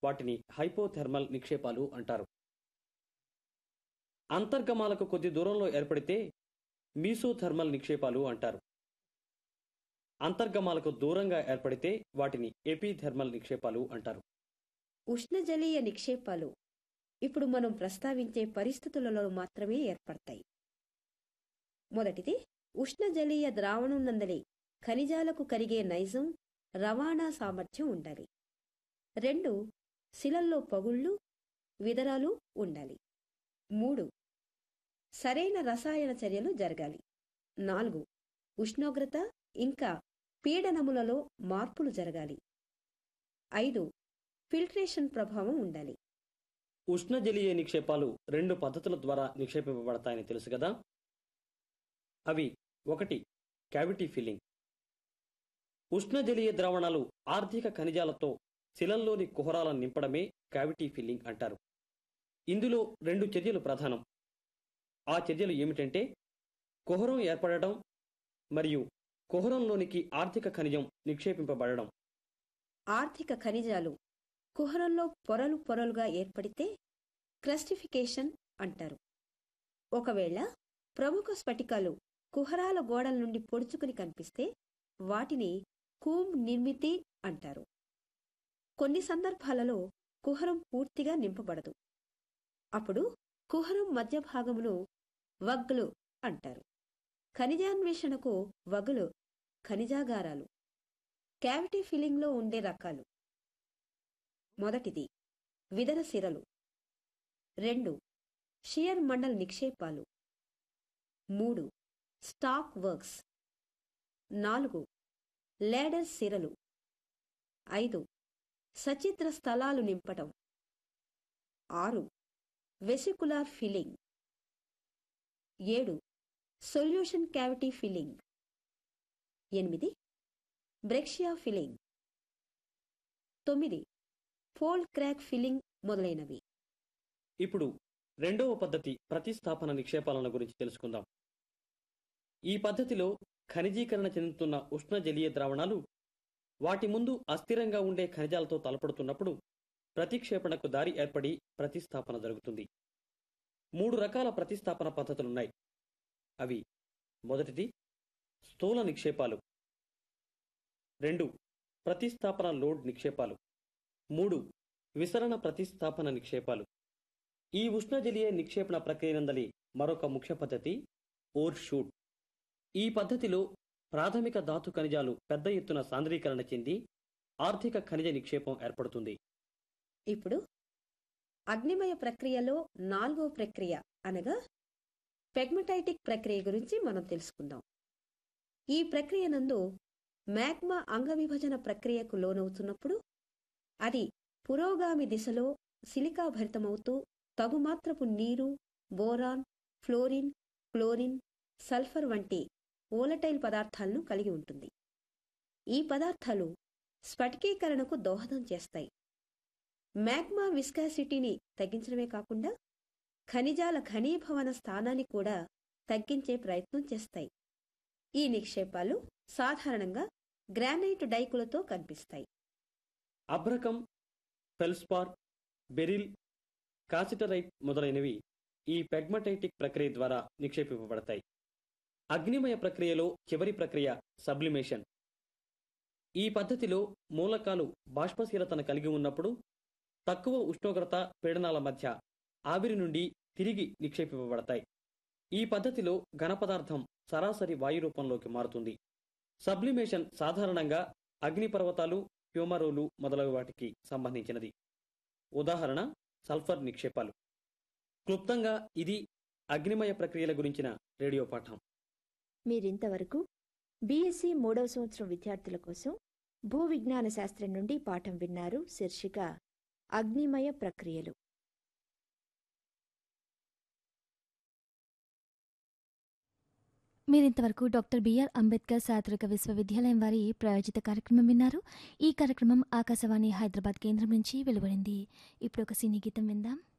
వాటిని హైపోథెర్మల్ నిక్షేపాలు అంటారు అంతర్గమాలకు కొద్ది దూరంలో ఏర్పడితే మీసోథర్మల్ నిక్షేపాలు అంటారు అంతర్గమాలకు దూరంగా ఏర్పడితే వాటిని ఎపిథెర్మల్ నిక్షేపాలు అంటారు ఉష్ణజలీయ నిక్షేపాలు ఇప్పుడు మనం ప్రస్తావించే పరిస్థితులలో మాత్రమే ఏర్పడతాయి మొదటిది ఉష్ణజలీయ ద్రావణం నందలి ఖనిజాలకు కరిగే నైజం రవాణా సామర్థ్యం ఉండాలి రెండు శిలల్లో పగుళ్ళు విదరాలు ఉండాలి మూడు సరైన రసాయన చర్యలు జరగాలి నాలుగు ఉష్ణోగ్రత ఇంకా పీడనములలో మార్పులు జరగాలి ఐదు ఫిల్ట్రేషన్ ప్రభావం ఉండాలి ఉష్ణజలీయ నిక్షేపాలు రెండు పద్ధతుల ద్వారా నిక్షేపింపబడతాయని తెలుసు కదా అవి ఒకటి క్యావిటీ ఫిల్లింగ్ ఉష్ణజలీయ ద్రావణాలు ఆర్థిక ఖనిజాలతో శిలల్లోని కుహరాలను నింపడమే క్యావిటీ ఫిల్లింగ్ అంటారు ఇందులో రెండు చర్యలు ప్రధానం ఆ చర్యలు ఏమిటంటే కుహరం ఏర్పడటం మరియు కుహరంలోనికి ఆర్థిక ఖనిజం నిక్షేపింపబడడం ఆర్థిక ఖనిజాలు కుహరంలో పొరలు పొరలుగా ఏర్పడితే క్రస్టిఫికేషన్ అంటారు ఒకవేళ ప్రముఖ స్ఫటికాలు కుహరాల గోడల నుండి పొడుచుకుని కనిపిస్తే వాటిని కూమ్ నిర్మితి అంటారు కొన్ని సందర్భాలలో కుహరం పూర్తిగా నింపబడదు అప్పుడు కుహరం మధ్య భాగమును వగ్గులు అంటారు ఖనిజాన్వేషణకు వగులు ఖనిజాగారాలు క్యావిటీ ఫిల్లింగ్లో ఉండే రకాలు మొదటిది విదర సిరలు రెండు షియర్ మండల్ నిక్షేపాలు మూడు స్టాక్ వర్క్స్ నాలుగు లేడర్ సిరలు ఐదు సచిత్ర స్థలాలు నింపటం ఆరు వెసికులార్ ఫిల్లింగ్ ఏడు సొల్యూషన్ క్యావిటీ ఫిల్లింగ్ ఎనిమిది బ్రెక్షియా ఫిల్లింగ్ తొమ్మిది ఫోల్డ్ క్రాక్ ఫిల్లింగ్ మొదలైనవి ఇప్పుడు రెండవ పద్ధతి ప్రతిస్థాపన నిక్షేపాలను గురించి తెలుసుకుందాం ఈ పద్ధతిలో ఖనిజీకరణ చెందుతున్న ఉష్ణజలీయ ద్రావణాలు వాటి ముందు అస్థిరంగా ఉండే ఖనిజాలతో తలపడుతున్నప్పుడు ప్రతిక్షేపణకు దారి ఏర్పడి ప్రతిస్థాపన జరుగుతుంది మూడు రకాల ప్రతిస్థాపన పద్ధతులున్నాయి అవి మొదటిది స్థూల నిక్షేపాలు రెండు ప్రతిస్థాపన లోడ్ నిక్షేపాలు మూడు విసరణ ప్రతిస్థాపన నిక్షేపాలు ఈ ఉష్ణజలీయ నిక్షేపణ ప్రక్రియనందలి మరొక ముఖ్య పద్ధతి ఓర్ షూట్ ఈ పద్ధతిలో ప్రాథమిక ధాతు ఖనిజాలు పెద్ద ఎత్తున సాంద్రీకరణ చెంది ఆర్థిక ఖనిజ నిక్షేపం ఏర్పడుతుంది ఇప్పుడు అగ్నిమయ ప్రక్రియలో నాలుగో ప్రక్రియ అనగా పెగ్మటైటిక్ ప్రక్రియ గురించి మనం తెలుసుకుందాం ఈ ప్రక్రియ నందు మ్యాగ్మా అంగవిభజన ప్రక్రియకు లోనవుతున్నప్పుడు అది పురోగామి దిశలో సిలికాభరితమవుతూ తగుమాత్రపు నీరు బోరాన్ ఫ్లోరిన్ క్లోరిన్ సల్ఫర్ వంటి ఓలటైల్ పదార్థాలను కలిగి ఉంటుంది ఈ పదార్థాలు స్ఫటికీకరణకు దోహదం చేస్తాయి మ్యాగ్మా విస్కాసిటీని తగ్గించడమే కాకుండా ఖనిజాల ఘనీభవన స్థానాన్ని కూడా తగ్గించే ప్రయత్నం చేస్తాయి ఈ నిక్షేపాలు సాధారణంగా గ్రానైట్ డైకులతో కనిపిస్తాయి అబ్రకం ఫెల్స్పార్ బెరిల్ కాసిటరైట్ మొదలైనవి ఈ పెగ్మటైటిక్ ప్రక్రియ ద్వారా నిక్షేపింపబడతాయి అగ్నిమయ ప్రక్రియలో చివరి ప్రక్రియ సబ్లిమేషన్ ఈ పద్ధతిలో మూలకాలు బాష్పశీలతను కలిగి ఉన్నప్పుడు తక్కువ ఉష్ణోగ్రత పీడనాల మధ్య ఆవిరి నుండి తిరిగి నిక్షేపింపబడతాయి ఈ పద్ధతిలో ఘనపదార్థం సరాసరి వాయు రూపంలోకి మారుతుంది సబ్లిమేషన్ సాధారణంగా అగ్నిపర్వతాలు హ్యూమరోలు మొదలగు వాటికి సంబంధించినది ఉదాహరణ సల్ఫర్ నిక్షేపాలు క్లుప్తంగా ఇది అగ్నిమయ ప్రక్రియల గురించిన రేడియో పాఠం మీరింతవరకు బీఎస్సీ మూడవ సంవత్సరం విద్యార్థుల కోసం భూ విజ్ఞాన శాస్త్రం నుండి పాఠం విన్నారు శీర్షిక అగ్నిమయ ప్రక్రియలు మీరింతవరకు డాక్టర్ బిఆర్ అంబేద్కర్ శాస్త్రిక విశ్వవిద్యాలయం వారి ప్రాయోజిత కార్యక్రమం విన్నారు ఈ కార్యక్రమం ఆకాశవాణి హైదరాబాద్ కేంద్రం నుంచి వెలువడింది ఇప్పుడు ఒక సినీ గీతం విందాం